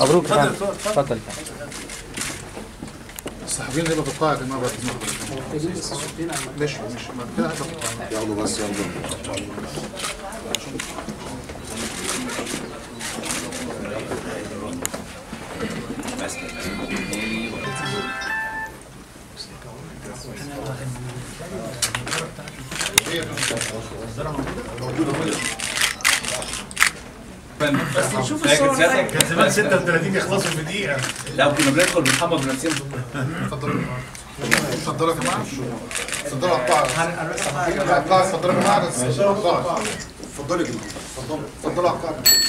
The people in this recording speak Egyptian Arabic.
مبروك يا فندم اتفضل الصحفيين اللي في القاعة يا جماعة بعد اذنكم ماشي ماشي ما كده هبقى في القاعة. ياخدوا بس ياخدوا بس نشوف الصور كان زمان 36 يخلصوا في دقيقة لو كنا بندخل بنحمض بنفسنا اتفضلوا اتفضلوا يا جماعة اتفضلوا على القاعة على القاعة اتفضلوا يا جماعة اتفضلوا على القاعة اتفضلوا يا جماعة اتفضلوا على القاعة